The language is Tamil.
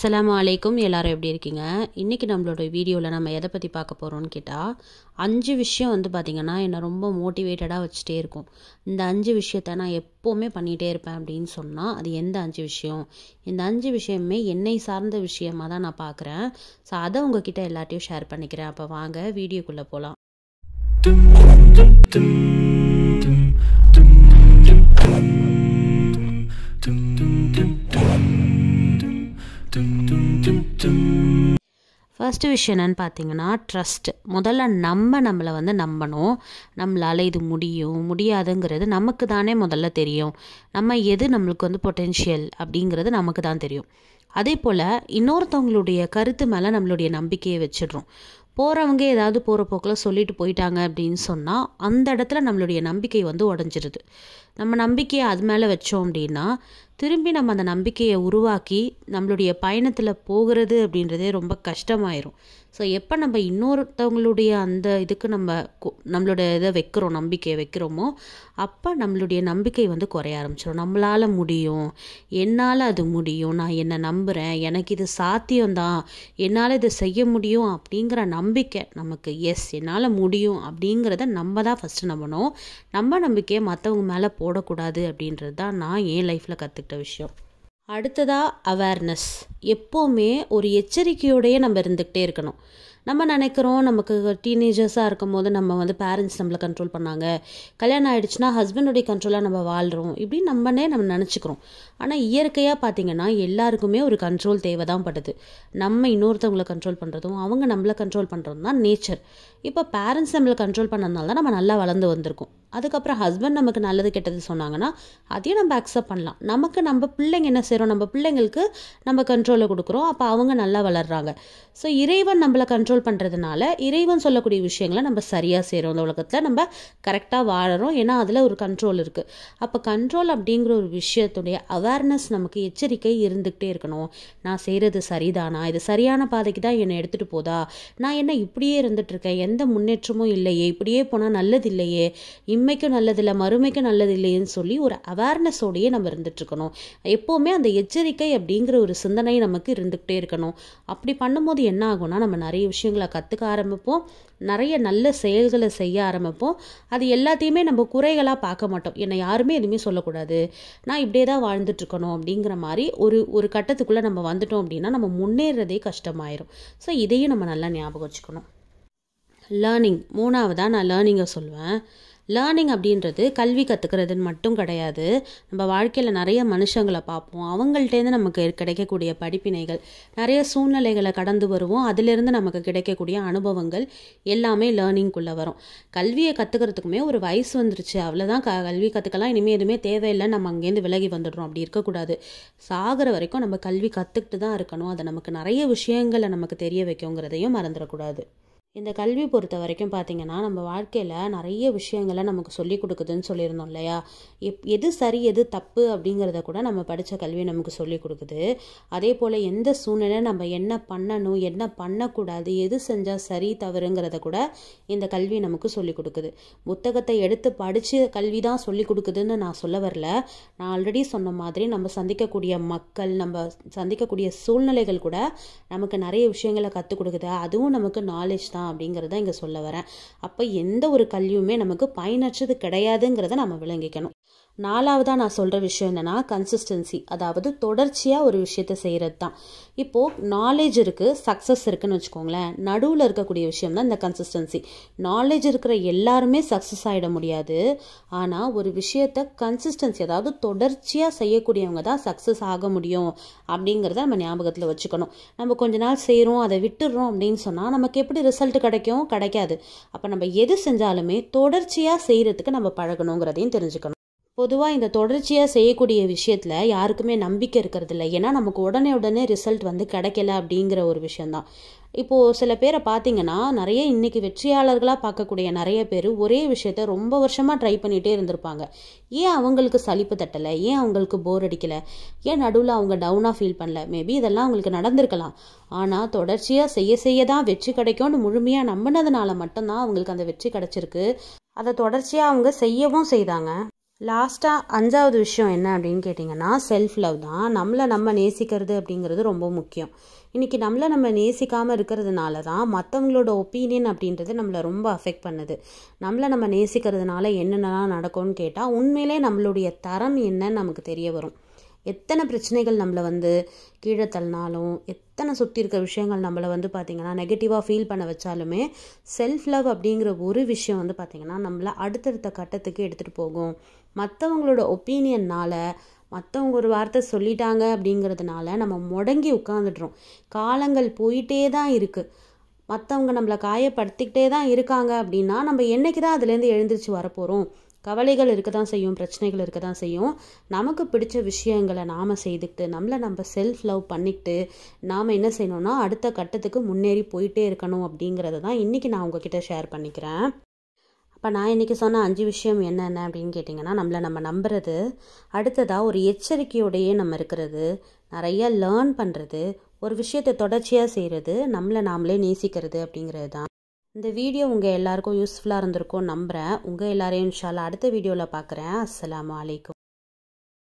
அஸ்ஸலாமு அலைக்கும் எல்லாரும் எப்படி இருக்கீங்க இன்றைக்கி நம்மளோட வீடியோவில் நம்ம எதை பற்றி பார்க்க போகிறோம்னு கேட்டால் அஞ்சு விஷயம் வந்து பார்த்திங்கன்னா என்னை ரொம்ப மோட்டிவேட்டடாக வச்சுட்டே இருக்கும் இந்த அஞ்சு விஷயத்த நான் எப்போவுமே பண்ணிகிட்டே இருப்பேன் அப்படின்னு சொன்னால் அது எந்த அஞ்சு விஷயம் இந்த அஞ்சு விஷயமே என்னை சார்ந்த விஷயமாக தான் நான் பார்க்குறேன் ஸோ அதை உங்ககிட்ட எல்லாத்தையும் ஷேர் பண்ணிக்கிறேன் அப்போ வாங்க வீடியோக்குள்ளே போகலாம் ஃபர்ஸ்ட் விஷயம் என்னன்னு பார்த்தீங்கன்னா ட்ரஸ்ட் முதல்ல நம்ம நம்மளை வந்து நம்பணும் நம்மளால் இது முடியும் முடியாதுங்கிறது நமக்கு தானே முதல்ல தெரியும் நம்ம எது நம்மளுக்கு வந்து பொட்டென்ஷியல் அப்படிங்கிறது நமக்கு தான் தெரியும் அதே போல் இன்னொருத்தவங்களுடைய கருத்து மேலே நம்மளுடைய நம்பிக்கையை வச்சிடுறோம் போகிறவங்க ஏதாவது போகிற போக்கில் சொல்லிட்டு போயிட்டாங்க அப்படின்னு சொன்னால் அந்த இடத்துல நம்மளுடைய நம்பிக்கை வந்து உடஞ்சிருது நம்ம நம்பிக்கையை அது மேலே வச்சோம் அப்படின்னா திரும்பி நம்ம அந்த நம்பிக்கையை உருவாக்கி நம்மளுடைய பயணத்தில் போகிறது அப்படின்றதே ரொம்ப கஷ்டமாயிரும் ஸோ எப்போ நம்ம இன்னொருத்தவங்களுடைய அந்த இதுக்கு நம்ம கு- நம்மளோட இதை வைக்கிறோம் நம்பிக்கையை வைக்கிறோமோ அப்போ நம்மளுடைய நம்பிக்கை வந்து குறைய ஆரம்பிச்சிடும் நம்மளால் முடியும் என்னால் அது முடியும் நான் என்னை நம்புகிறேன் எனக்கு இது சாத்தியம்தான் என்னால் இதை செய்ய முடியும் அப்படிங்கிற நம்பிக்கை நமக்கு எஸ் என்னால் முடியும் அப்படிங்கிறத நம்ம தான் ஃபஸ்ட்டு நம்பணும் நம்ம நம்பிக்கையை மற்றவங்க மேலே போடக்கூடாது அப்படின்றது தான் நான் என் லைஃப்பில் கற்றுக்கிட்ட விஷயம் அடுத்ததாக அவேர்னஸ் எப்போவுமே ஒரு எச்சரிக்கையோடயே நம்ம இருந்துக்கிட்டே இருக்கணும் நம்ம நினைக்கிறோம் நமக்கு டீனேஜர்ஸாக இருக்கும் போது நம்ம வந்து பேரண்ட்ஸ் நம்மளை கண்ட்ரோல் பண்ணாங்க கல்யாணம் ஆயிடுச்சுன்னா ஹஸ்பண்டுடைய கண்ட்ரோலாக நம்ம வாழ்கிறோம் இப்படி நம்மனே நம்ம நினச்சிக்கிறோம் ஆனால் இயற்கையாக பார்த்தீங்கன்னா எல்லாருக்குமே ஒரு கண்ட்ரோல் தேவை தான் படுது நம்ம இன்னொருத்தவங்களை கண்ட்ரோல் பண்ணுறதும் அவங்க நம்மளை கண்ட்ரோல் பண்ணுறதும் தான் நேச்சர் இப்போ பேரண்ட்ஸ் நம்மளை கண்ட்ரோல் பண்ணதுனால தான் நம்ம நல்லா வளர்ந்து வந்திருக்கோம் அதுக்கப்புறம் ஹஸ்பண்ட் நமக்கு நல்லது கெட்டது சொன்னாங்கன்னா அதையும் நம்ம அக்செப்ட் பண்ணலாம் நமக்கு நம்ம பிள்ளைங்க என்ன செய்கிறோம் நம்ம பிள்ளைங்களுக்கு நம்ம கண்ட்ரோலை கொடுக்குறோம் அப்போ அவங்க நல்லா வளர்றாங்க ஸோ இறைவன் நம்மளை கண்ட்ரோல் பண்ணுறதுனால இறைவன் சொல்லக்கூடிய விஷயங்களை நம்ம சரியாக செய்கிறோம் இந்த உலகத்தில் நம்ம கரெக்டாக வாழறோம் ஏன்னா அதில் ஒரு கண்ட்ரோல் இருக்குது அப்போ கண்ட்ரோல் அப்படிங்கிற ஒரு விஷயத்துடைய அவேர்னஸ் நமக்கு எச்சரிக்கை இருந்துக்கிட்டே இருக்கணும் நான் செய்கிறது சரிதானா இது சரியான பாதைக்கு தான் என்னை எடுத்துகிட்டு போதா நான் என்ன இப்படியே இருந்துட்டு இருக்கேன் எந்த முன்னேற்றமும் இல்லையே இப்படியே போனால் நல்லது இல்லையே இம்மைக்கும் நல்லதில்லை மறுமைக்கும் நல்லது இல்லையேன்னு சொல்லி ஒரு அவேர்னஸோடையே நம்ம இருந்துட்டு இருக்கணும் எப்போவுமே அந்த எச்சரிக்கை அப்படிங்கிற ஒரு சிந்தனை நமக்கு இருந்துக்கிட்டே இருக்கணும் அப்படி பண்ணும்போது என்ன ஆகும்னா நம்ம நிறைய விஷயங்களை கற்றுக்க ஆரம்பிப்போம் நிறைய நல்ல செயல்களை செய்ய ஆரம்பிப்போம் அது எல்லாத்தையுமே நம்ம குறைகளாக பார்க்க மாட்டோம் என்னை யாருமே எதுவுமே சொல்லக்கூடாது நான் இப்படியே தான் வாழ்ந்துட்டு இருக்கணும் அப்படிங்கிற மாதிரி ஒரு ஒரு கட்டத்துக்குள்ளே நம்ம வந்துட்டோம் அப்படின்னா நம்ம முன்னேறதே கஷ்டமாயிரும் ஸோ இதையும் நம்ம நல்லா ஞாபகம் வச்சுக்கணும் லேர்னிங் மூணாவதாக நான் லேர்னிங்கை சொல்லுவேன் லேர்னிங் அப்படின்றது கல்வி கற்றுக்கிறதுன்னு மட்டும் கிடையாது நம்ம வாழ்க்கையில் நிறைய மனுஷங்களை பார்ப்போம் அவங்கள்ட்டேருந்து நமக்கு கிடைக்கக்கூடிய படிப்பினைகள் நிறைய சூழ்நிலைகளை கடந்து வருவோம் அதிலிருந்து நமக்கு கிடைக்கக்கூடிய அனுபவங்கள் எல்லாமே லேர்னிங்குள்ளே வரும் கல்வியை கற்றுக்கிறதுக்குமே ஒரு வயசு வந்துருச்சு அவ்வளோதான் க கல்வி கற்றுக்கலாம் இனிமேல் எதுவுமே தேவையில்லை நம்ம அங்கேருந்து விலகி வந்துடுறோம் அப்படி இருக்கக்கூடாது சாகிற வரைக்கும் நம்ம கல்வி கற்றுக்கிட்டு தான் இருக்கணும் அதை நமக்கு நிறைய விஷயங்களை நமக்கு தெரிய வைக்குங்கிறதையும் மறந்துடக்கூடாது இந்த கல்வி பொறுத்த வரைக்கும் பார்த்தீங்கன்னா நம்ம வாழ்க்கையில் நிறைய விஷயங்களை நமக்கு சொல்லி கொடுக்குதுன்னு சொல்லியிருந்தோம் இல்லையா எப் எது சரி எது தப்பு அப்படிங்கிறத கூட நம்ம படித்த கல்வி நமக்கு சொல்லி கொடுக்குது அதே போல் எந்த சூழ்நிலை நம்ம என்ன பண்ணணும் என்ன பண்ணக்கூடாது எது செஞ்சால் சரி தவறுங்கிறத கூட இந்த கல்வி நமக்கு சொல்லி கொடுக்குது புத்தகத்தை எடுத்து படித்து கல்வி தான் சொல்லி கொடுக்குதுன்னு நான் சொல்ல வரல நான் ஆல்ரெடி சொன்ன மாதிரி நம்ம சந்திக்கக்கூடிய மக்கள் நம்ம சந்திக்கக்கூடிய சூழ்நிலைகள் கூட நமக்கு நிறைய விஷயங்களை கற்றுக் கொடுக்குது அதுவும் நமக்கு நாலேஜ் தான் அப்படிங்கிறத இங்கே சொல்ல வரேன் அப்போ எந்த ஒரு கல்வியுமே நமக்கு பயனற்றது கிடையாதுங்கிறத நம்ம விளங்கிக்கணும் நாலாவதாக நான் சொல்கிற விஷயம் என்னென்னா கன்சிஸ்டன்சி அதாவது தொடர்ச்சியாக ஒரு விஷயத்தை செய்கிறது தான் இப்போது நாலேஜ் இருக்குது சக்ஸஸ் இருக்குன்னு வச்சுக்கோங்களேன் நடுவில் இருக்கக்கூடிய விஷயம் தான் இந்த கன்சிஸ்டன்சி நாலேஜ் இருக்கிற எல்லாருமே சக்ஸஸ் ஆகிட முடியாது ஆனால் ஒரு விஷயத்த கன்சிஸ்டன்சி அதாவது தொடர்ச்சியாக செய்யக்கூடியவங்க தான் சக்ஸஸ் ஆக முடியும் அப்படிங்கிறத நம்ம ஞாபகத்தில் வச்சுக்கணும் நம்ம கொஞ்ச நாள் செய்கிறோம் அதை விட்டுடுறோம் அப்படின்னு சொன்னால் நமக்கு எப்படி ரிசல்ட் கிடைக்கும் கிடைக்காது அப்போ நம்ம எது செஞ்சாலுமே தொடர்ச்சியாக செய்கிறதுக்கு நம்ம பழகணுங்கிறதையும் தெரிஞ்சுக்கணும் பொதுவாக இந்த தொடர்ச்சியாக செய்யக்கூடிய விஷயத்தில் யாருக்குமே நம்பிக்கை இருக்கிறது இல்லை ஏன்னா நமக்கு உடனே உடனே ரிசல்ட் வந்து கிடைக்கல அப்படிங்கிற ஒரு விஷயந்தான் இப்போது சில பேரை பார்த்தீங்கன்னா நிறைய இன்னைக்கு வெற்றியாளர்களாக பார்க்கக்கூடிய நிறைய பேர் ஒரே விஷயத்த ரொம்ப வருஷமாக ட்ரை பண்ணிகிட்டே இருந்திருப்பாங்க ஏன் அவங்களுக்கு சலிப்பு தட்டலை ஏன் அவங்களுக்கு போர் அடிக்கலை ஏன் நடுவில் அவங்க டவுனாக ஃபீல் பண்ணல மேபி இதெல்லாம் அவங்களுக்கு நடந்திருக்கலாம் ஆனால் தொடர்ச்சியாக செய்ய செய்ய தான் வெற்றி கிடைக்கும்னு முழுமையாக நம்பினதுனால மட்டும்தான் அவங்களுக்கு அந்த வெற்றி கிடைச்சிருக்கு அதை தொடர்ச்சியாக அவங்க செய்யவும் செய்தாங்க லாஸ்ட்டாக அஞ்சாவது விஷயம் என்ன அப்படின்னு கேட்டிங்கன்னா செல்ஃப் லவ் தான் நம்மளை நம்ம நேசிக்கிறது அப்படிங்கிறது ரொம்ப முக்கியம் இன்றைக்கி நம்மளை நம்ம நேசிக்காமல் இருக்கிறதுனால தான் மற்றவங்களோட ஒப்பீனியன் அப்படின்றது நம்மளை ரொம்ப அஃபெக்ட் பண்ணுது நம்மளை நம்ம நேசிக்கிறதுனால என்னென்னலாம் நடக்கும்னு கேட்டால் உண்மையிலே நம்மளுடைய தரம் என்னன்னு நமக்கு தெரிய வரும் எத்தனை பிரச்சனைகள் நம்மளை வந்து கீழே தள்ளினாலும் எத்தனை சுற்றி இருக்க விஷயங்கள் நம்மளை வந்து பார்த்திங்கன்னா நெகட்டிவாக ஃபீல் பண்ண வச்சாலுமே செல்ஃப் லவ் அப்படிங்கிற ஒரு விஷயம் வந்து பார்த்திங்கன்னா நம்மளை அடுத்தடுத்த கட்டத்துக்கு எடுத்துகிட்டு போகும் மற்றவங்களோட ஒப்பீனியன்னால் மற்றவங்க ஒரு வார்த்தை சொல்லிட்டாங்க அப்படிங்கிறதுனால நம்ம முடங்கி உட்காந்துடுறோம் காலங்கள் போயிட்டே தான் இருக்குது மற்றவங்க நம்மளை காயப்படுத்திக்கிட்டே தான் இருக்காங்க அப்படின்னா நம்ம என்றைக்கு தான் அதுலேருந்து எழுந்திரிச்சு வரப்போகிறோம் கவலைகள் இருக்க தான் செய்யும் பிரச்சனைகள் இருக்க தான் செய்யும் நமக்கு பிடிச்ச விஷயங்களை நாம் செய்துக்கிட்டு நம்மளை நம்ம செல்ஃப் லவ் பண்ணிக்கிட்டு நாம் என்ன செய்யணும்னா அடுத்த கட்டத்துக்கு முன்னேறி போயிட்டே இருக்கணும் அப்படிங்கிறத தான் இன்றைக்கி நான் உங்ககிட்ட ஷேர் பண்ணிக்கிறேன் அப்போ நான் இன்றைக்கி சொன்ன அஞ்சு விஷயம் என்னென்ன அப்படின்னு கேட்டிங்கன்னா நம்மளை நம்ம நம்புறது அடுத்ததாக ஒரு எச்சரிக்கையோடையே நம்ம இருக்கிறது நிறைய லேர்ன் பண்ணுறது ஒரு விஷயத்தை தொடர்ச்சியாக செய்கிறது நம்மளை நாமளே நேசிக்கிறது அப்படிங்கிறது தான் இந்த வீடியோ உங்கள் எல்லாருக்கும் யூஸ்ஃபுல்லாக இருந்திருக்கும் நம்புகிறேன் உங்கள் எல்லாரையும் இன்ஷால்லா அடுத்த வீடியோவில் பார்க்குறேன் அஸ்ஸலாமு அலைக்கும்